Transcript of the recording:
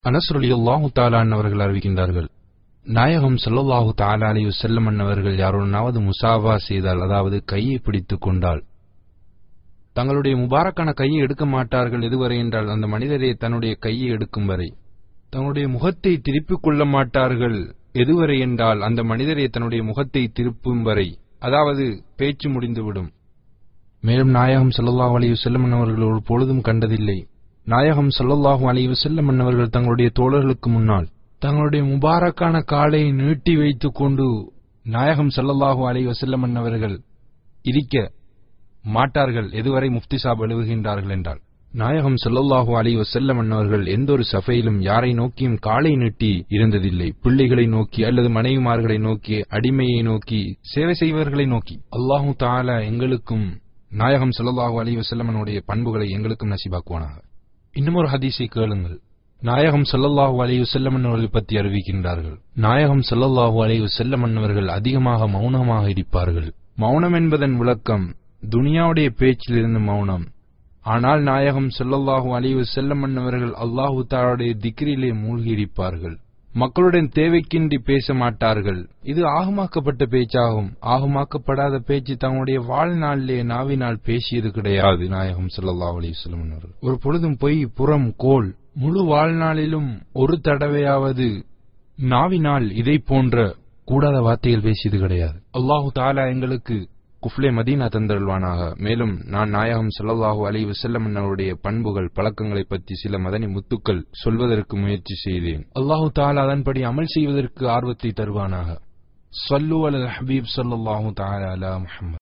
அனஸ்ருலி அல்லாஹு தாலான் அவர்கள் அறிவிக்கின்றார்கள் நாயகம் ஸல்லல்லாஹு தஆலா அலைஹி வஸல்லம் அன்னவர்கள் யாருடனாவது முசாவா செய்தால் அதாவது கையை பிடித்துக் கொண்டால் தங்களுடைய முபாரக்கான கையை எடுக்க மாட்டார்கள் எதுவரை என்றால் அந்த மனிதரே தன்னுடைய கையை எடுக்கும் வரை தங்களுடைய முகத்தை திருப்பிக் கொள்ள மாட்டார்கள் எதுவரை என்றால் அந்த மனிதரே தன்னுடைய முகத்தை திருப்பும் வரை அதாவது பேச்சு முடிந்துவிடும் மேலும் நாயகம் ஸல்லல்லாஹு அலைஹி வஸல்லம் அவர்கள் ஒரு பொழுதும் கண்டதில்லை நாயகம் ஸல்லல்லாஹு அலைஹி வஸல்லம் அவர்கள் தங்களுடைய தோழர்களுக்கு முன்னால் தங்களுடைய முபாரக்கான காலை நீட்டி வைத்துக் கொண்டு நாயகம் ஸல்லல்லாஹு அலைஹி வஸல்லம் அவர்கள் இருக்க மாட்டார்கள் எதுவரை முஃப்தி சாப் எழுவுகின்றார்கள் என்றால் நாயகம் ஸல்லல்லாஹு அலைஹி வஸல்லம் அவர்கள் எந்த ஒரு சபையிலும் யாரை நோக்கியும் காலை நீட்டி இருந்ததில்லை பிள்ளைகளை நோக்கி அல்லது மனைவிமார்களை நோக்கி அடிமையை நோக்கி சேவை செய்வர்களை நோக்கி அல்லாஹு தஆலா எங்களுக்கும் நாயகம் ஸல்லல்லாஹு அலைஹி வஸல்லமனுடைய பண்புகளை எங்களுக்கும் நசிபாக்குவானாக இன்னும் ஒரு ஹதீஸை கேளுங்கள் நாயகம் ஸல்லல்லாஹு அலைஹி வஸல்லம் அவர்கள் பற்றி அறிவிக்கின்றார்கள் நாயகம் ஸல்லல்லாஹு அலைஹி வஸல்லம் அவர்கள் அதிகமாக மௌனமாக இருப்பார்கள் மௌனம் என்பதன் விளக்கம் துனியாவுடைய பேச்சிலிருந்து மௌனம் ஆனால் நாயகம் ஸல்லல்லாஹு அலைஹி வஸல்லம் அவர்கள் அல்லாஹு தஆலாவுடைய திக்ரிலே மூழ்கி இருப்பார்கள் மக்களுடன் தேவைக்கின்றி பேச மாட்டார்கள் இது ஆகமாக்கப்பட்ட பேச்சாகும் ஆகமாக்கப்படாத பேச்சு தங்களுடைய வாழ்நாளிலே நாவினால் பேசியது கிடையாது நாயகம் ஸல்லல்லாஹு அலைஹி வஸல்லம் அவர்கள் ஒரு பொழுதும் பொய் புறம் கோல் முழு வாழ்நாளிலும் ஒரு தடவையாவது நாவினால் இதை போன்ற கூடாத வார்த்தைகள் பேசியது கிடையாது அல்லாஹு தாலா எங்களுக்கு குஃப்லே மதீனா தந்தருள்வானாக மேலும் நான் நாயகம் ஸல்லல்லாஹு அலைஹி வஸல்லம் அவருடைய பண்புகள் பழக்கங்களை பற்றி சில மதனி முத்துக்கள் சொல்வதற்கு முயற்சி செய்தேன் அல்லாஹு தாலா அதன்படி அமல் செய்வதற்கு ஆர்வத்தை தருவானாக ஸல்லு அலல் ஹபீப் ஸல்லல்லாஹு தஆலா அலா முஹம்மத்